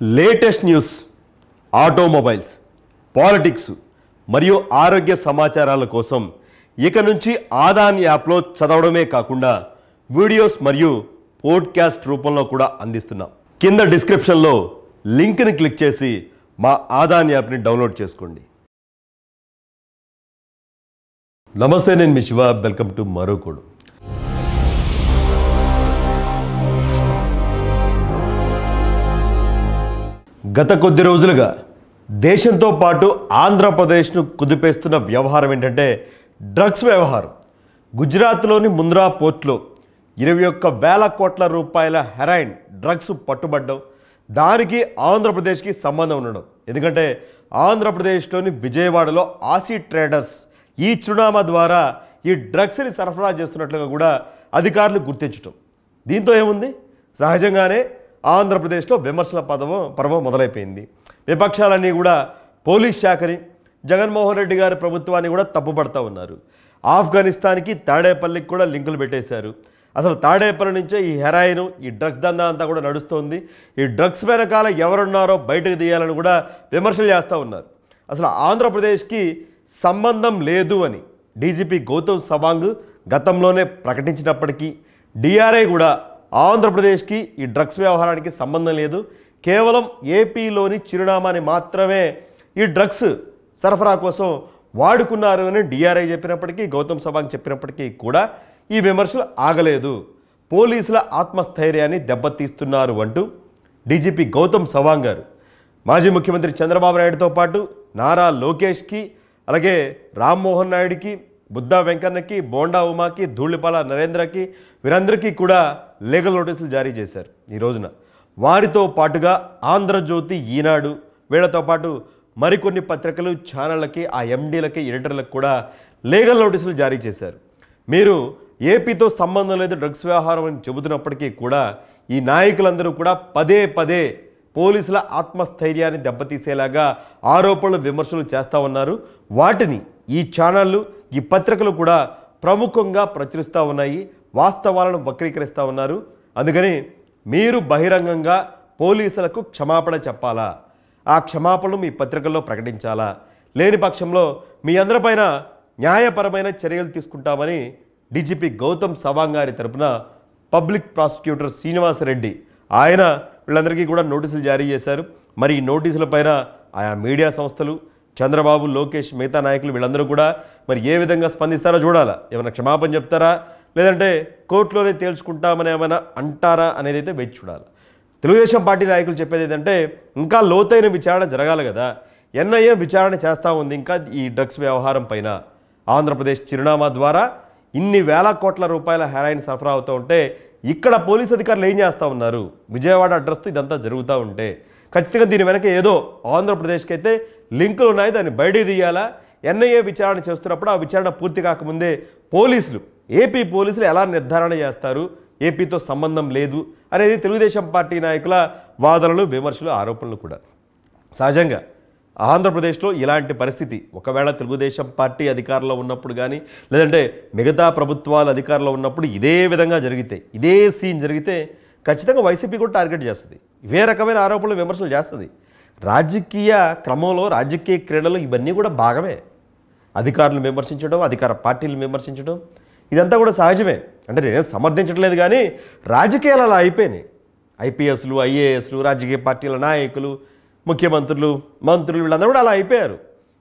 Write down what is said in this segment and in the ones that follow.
latest news automobiles politics మరియు ఆరోగ్య సమాచారాల కోసం ఇక నుంచి ఆదాన్ యాప్లో చదవడమే కాకుండా వీడియోస్ మరియు పోడ్కాస్ట్ రూపంలో కూడా అందిస్తున్నాం కింద డిస్క్రిప్షన్లో లింక్ని క్లిక్ చేసి మా ఆదాన్ యాప్ని డౌన్లోడ్ చేసుకోండి నమస్తే నేను మీ శివ వెల్కమ్ టు మరోకోడు గత కొద్ది రోజులుగా దేశంతో పాటు ఆంధ్రప్రదేశ్ను కుదిపేస్తున్న వ్యవహారం ఏంటంటే డ్రగ్స్ వ్యవహారం గుజరాత్లోని ముంద్రా పోర్ట్లో ఇరవై ఒక్క వేల కోట్ల రూపాయల హెరాయిన్ డ్రగ్స్ పట్టుబడ్డం దానికి ఆంధ్రప్రదేశ్కి సంబంధం ఉండడం ఎందుకంటే ఆంధ్రప్రదేశ్లోని విజయవాడలో ఆసీ ట్రేడర్స్ ఈ చిరునామా ద్వారా ఈ డ్రగ్స్ని సరఫరా చేస్తున్నట్లుగా కూడా అధికారులు గుర్తించటం దీంతో ఏముంది సహజంగానే ఆంధ్రప్రదేశ్లో విమర్శల పదవం పర్వం మొదలైపోయింది విపక్షాలన్నీ కూడా పోలీస్ శాఖని జగన్మోహన్ రెడ్డి గారి ప్రభుత్వాన్ని కూడా తప్పుపడతా ఉన్నారు ఆఫ్ఘనిస్తాన్కి తాడేపల్లికి కూడా లింకులు పెట్టేశారు అసలు తాడేపల్లి నుంచే ఈ హెరాయిన్ ఈ డ్రగ్స్ దందా అంతా కూడా నడుస్తోంది ఈ డ్రగ్స్ వెనకాల ఎవరున్నారో బయటకు తీయాలని కూడా విమర్శలు చేస్తూ ఉన్నారు అసలు ఆంధ్రప్రదేశ్కి సంబంధం లేదు అని డీజీపీ గౌతమ్ సవాంగ్ గతంలోనే ప్రకటించినప్పటికీ డిఆర్ఐ కూడా ఆంధ్రప్రదేశ్కి ఈ డ్రగ్స్ వ్యవహారానికి సంబంధం లేదు కేవలం ఏపీలోని చిరునామాని మాత్రమే ఈ డ్రగ్స్ సరఫరా కోసం వాడుకున్నారు అని డిఆర్ఐ చెప్పినప్పటికీ గౌతమ్ సవాంగ్ చెప్పినప్పటికీ కూడా ఈ విమర్శలు ఆగలేదు పోలీసుల ఆత్మస్థైర్యాన్ని దెబ్బతీస్తున్నారు అంటూ డీజీపీ గౌతమ్ సవాంగ్ గారు మాజీ ముఖ్యమంత్రి చంద్రబాబు నాయుడుతో పాటు నారా లోకేష్కి అలాగే రామ్మోహన్ నాయుడికి బుద్ధా వెంకన్నకి బోండా ఉమాకి ధూళిపాల నరేంద్రకి వీరందరికీ కూడా లీగల్ నోటీసులు జారీ చేశారు ఈ రోజున వారితో పాటుగా ఆంధ్రజ్యోతి ఈనాడు వీళ్ళతో పాటు మరికొన్ని పత్రికలు ఛానళ్ళకి ఆ ఎండీలకి ఎడిటర్లకు కూడా లీగల్ నోటీసులు జారీ చేశారు మీరు ఏపీతో సంబంధం లేదు డ్రగ్స్ వ్యవహారం అని చెబుతున్నప్పటికీ కూడా ఈ నాయకులందరూ కూడా పదే పదే పోలీసుల ఆత్మస్థైర్యాన్ని దెబ్బతీసేలాగా ఆరోపణలు విమర్శలు చేస్తూ ఉన్నారు వాటిని ఈ ఛానళ్ళు ఈ పత్రికలు కూడా ప్రముఖంగా ప్రచురిస్తూ ఉన్నాయి వాస్తవాలను వక్రీకరిస్తూ ఉన్నారు అందుకని మీరు బహిరంగంగా పోలీసులకు క్షమాపణ చెప్పాలా ఆ క్షమాపణలు మీ పత్రికల్లో ప్రకటించాలా లేని పక్షంలో మీ అందరిపైన న్యాయపరమైన చర్యలు తీసుకుంటామని డీజీపీ గౌతమ్ సవాంగ్ గారి తరపున పబ్లిక్ ప్రాసిక్యూటర్ శ్రీనివాసరెడ్డి ఆయన వీళ్ళందరికీ కూడా నోటీసులు జారీ చేశారు మరి ఈ నోటీసుల పైన ఆయా మీడియా సంస్థలు చంద్రబాబు లోకేష్ మిగతా నాయకులు వీళ్ళందరూ కూడా మరి ఏ విధంగా స్పందిస్తారో చూడాలా ఏమైనా క్షమాపణ చెప్తారా లేదంటే కోర్టులోనే తేల్చుకుంటామని ఏమైనా అంటారా అనేది అయితే వేచి చూడాలి తెలుగుదేశం పార్టీ నాయకులు చెప్పేది ఏంటంటే ఇంకా లోతైన విచారణ జరగాలి కదా ఎన్ఐఏ విచారణ చేస్తూ ఉంది ఇంకా ఈ డ్రగ్స్ వ్యవహారం పైన ఆంధ్రప్రదేశ్ చిరునామా ద్వారా ఇన్ని వేల కోట్ల రూపాయల హెరాయిన్ సరఫరా అవుతూ ఉంటే ఇక్కడ పోలీస్ అధికారులు ఏం చేస్తూ ఉన్నారు విజయవాడ అడ్రస్తో ఇదంతా జరుగుతూ ఉంటే ఖచ్చితంగా దీని వెనక ఏదో ఆంధ్రప్రదేశ్కి అయితే లింకులు ఉన్నాయి దాన్ని బయట తీయాలా ఎన్ఐఏ విచారణ చేస్తున్నప్పుడు ఆ విచారణ పూర్తి కాకముందే పోలీసులు ఏపీ పోలీసులు ఎలా నిర్ధారణ చేస్తారు ఏపీతో సంబంధం లేదు అనేది తెలుగుదేశం పార్టీ నాయకుల వాదనలు విమర్శలు ఆరోపణలు కూడా సహజంగా ఆంధ్రప్రదేశ్లో ఇలాంటి పరిస్థితి ఒకవేళ తెలుగుదేశం పార్టీ అధికారంలో ఉన్నప్పుడు కానీ లేదంటే మిగతా ప్రభుత్వాలు అధికారంలో ఉన్నప్పుడు ఇదే విధంగా జరిగితే ఇదే సీన్ జరిగితే ఖచ్చితంగా వైసీపీ కూడా టార్గెట్ చేస్తుంది ఇవే రకమైన ఆరోపణలు విమర్శలు చేస్తుంది రాజకీయ క్రమంలో రాజకీయ క్రీడలు ఇవన్నీ కూడా భాగమే అధికారులను విమర్శించడం అధికార పార్టీలను విమర్శించడం ఇదంతా కూడా సహజమే అంటే నేనేం సమర్థించట్లేదు కానీ రాజకీయాలు అలా అయిపోయినాయి ఐపీఎస్లు ఐఏఎస్లు రాజకీయ పార్టీల నాయకులు ముఖ్యమంత్రులు మంత్రులు వీళ్ళందరూ కూడా అలా అయిపోయారు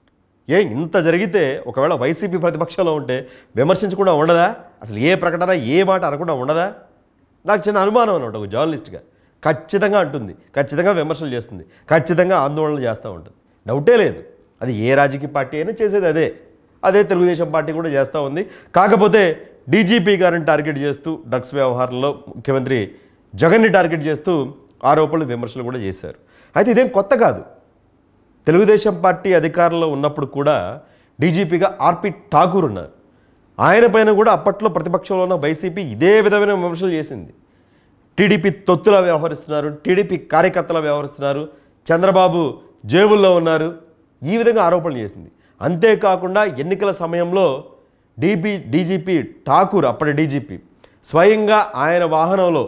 ఏ ఇంత జరిగితే ఒకవేళ వైసీపీ ప్రతిపక్షంలో ఉంటే విమర్శించకుండా ఉండదా అసలు ఏ ప్రకటన ఏ మాట అనకుండా ఉండదా నాకు చిన్న అనుమానం అనమాట ఒక జర్నలిస్ట్గా ఖచ్చితంగా అంటుంది ఖచ్చితంగా విమర్శలు చేస్తుంది ఖచ్చితంగా ఆందోళనలు చేస్తూ ఉంటుంది డౌటే లేదు అది ఏ రాజకీయ పార్టీ అయినా చేసేది అదే అదే తెలుగుదేశం పార్టీ కూడా చేస్తూ ఉంది కాకపోతే డీజీపీ గారిని టార్గెట్ చేస్తూ డ్రగ్స్ వ్యవహారంలో ముఖ్యమంత్రి జగన్ని టార్గెట్ చేస్తూ ఆరోపణలు విమర్శలు కూడా చేశారు అయితే ఇదేం కొత్త కాదు తెలుగుదేశం పార్టీ అధికారంలో ఉన్నప్పుడు కూడా డీజీపీగా ఆర్పి ఠాకూర్ ఉన్నారు ఆయన పైన కూడా అప్పట్లో ప్రతిపక్షంలో ఉన్న వైసీపీ ఇదే విధమైన విమర్శలు చేసింది టీడీపీ తొత్తులా వ్యవహరిస్తున్నారు ఠీడీపీ కార్యకర్తలా వ్యవహరిస్తున్నారు చంద్రబాబు జేబుల్లో ఉన్నారు ఈ విధంగా ఆరోపణలు చేసింది అంతేకాకుండా ఎన్నికల సమయంలో డీబీ డీజీపీ ఠాకూర్ అప్పటి డీజీపీ స్వయంగా ఆయన వాహనంలో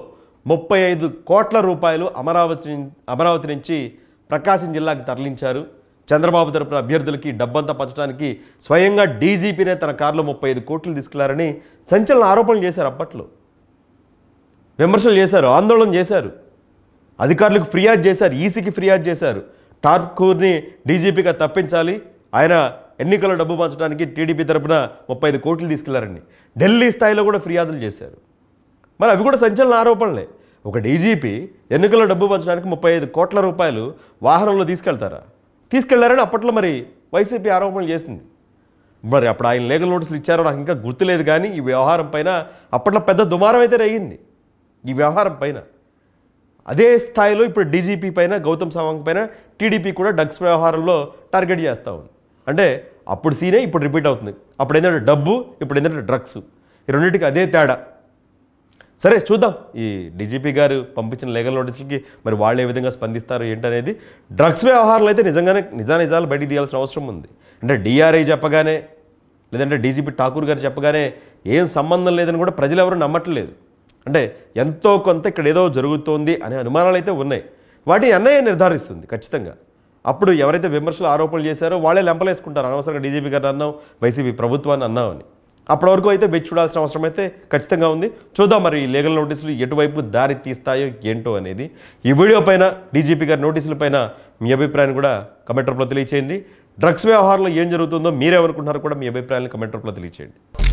ముప్పై ఐదు కోట్ల రూపాయలు అమరావతి నుం- అమరావతి నుంచి ప్రకాశం జిల్లాకు తరలించారు చంద్రబాబు తరపున అభ్యర్థులకి డబ్బంతా పంచడానికి స్వయంగా డీజీపీనే తన కారులో ముప్పై ఐదు కోట్లు తీసుకెళ్లారని సంచలన ఆరోపణలు చేశారు అప్పట్లో విమర్శలు చేశారు ఆందోళన చేశారు అధికారులకు ఫిర్యాదు చేశారు ఈసీకి ఫిర్యాదు చేశారు ఠార్కూర్ని డీజీపీగా తప్పించాలి ఆయన ఎన్నికల డబ్బు పంచడానికి టీడీపీ తరపున ముప్పై ఐదు కోట్లు తీసుకెళ్లారని ఢిల్లీ స్థాయిలో కూడా ఫిర్యాదులు చేశారు మరి అవి కూడా సంచలన ఆరోపణలే ఒక డీజీపీ ఎన్నికల డబ్బు పంచడానికి ముప్పై ఐదు కోట్ల రూపాయలు వాహనంలో తీసుకెళ్తారా తీసుకెళ్లారని అప్పట్లో మరి వైసీపీ ఆరోపణలు చేసింది మరి అప్పుడు ఆయన లీగల్ నోటీసులు ఇచ్చారో నాకు ఇంకా గుర్తులేదు కానీ ఈ వ్యవహారం పైన అప్పట్లో పెద్ద దుమారం అయితే రేగింది ఈ వ్యవహారం పైన అదే స్థాయిలో ఇప్పుడు డీజీపీ పైన గౌతమ్ సవాంగ్ పైన టీడీపీ కూడా డ్రగ్స్ వ్యవహారంలో టార్గెట్ చేస్తూ ఉంది అంటే అప్పుడు సీనే ఇప్పుడు రిపీట్ అవుతుంది అప్పుడు ఏంటంటే డబ్బు ఇప్పుడు ఏంటంటే డ్రగ్స్ ఈ రెండింటికి అదే తేడా సరే చూద్దాం ఈ డీజీపీ గారు పంపించిన లీగల్ నోటీసులకి మరి వాళ్ళు ఏ విధంగా స్పందిస్తారు ఏంటనేది డ్రగ్స్ వ్యవహారాలు అయితే నిజంగానే నిజా నిజాలు బయటికి తీయాల్సిన అవసరం ఉంది అంటే డిఆర్ఐ చెప్పగానే లేదంటే డీజీపీ ఠాకూర్ గారు చెప్పగానే ఏం సంబంధం లేదని కూడా ప్రజలు ఎవరు నమ్మట్లేదు అంటే ఎంతో కొంత ఇక్కడ ఏదో జరుగుతోంది అనే అనుమానాలు అయితే ఉన్నాయి వాటిని అన్నయ్య నిర్ధారిస్తుంది ఖచ్చితంగా అప్పుడు ఎవరైతే విమర్శలు ఆరోపణలు చేశారో వాళ్ళే లెంపలేసుకుంటారు అనవసరంగా డీజీపీ గారిని అన్నాం వైసీపీ ప్రభుత్వాన్ని అన్నామని అప్పటి వరకు అయితే వెచ్చి చూడాల్సిన అవసరం అయితే ఖచ్చితంగా ఉంది చూద్దాం మరి ఈ లీగల్ నోటీసులు ఎటువైపు దారి తీస్తాయో ఏంటో అనేది ఈ వీడియో పైన డీజీపీ గారి నోటీసుల పైన మీ అభిప్రాయాన్ని కూడా కమెంట్ రూపంలో తెలియచేయండి డ్రగ్స్ వ్యవహారంలో ఏం జరుగుతుందో మీరేమనుకుంటున్నారో కూడా మీ అభిప్రాయాన్ని కమెంట్ రూపంలో తెలియచేయండి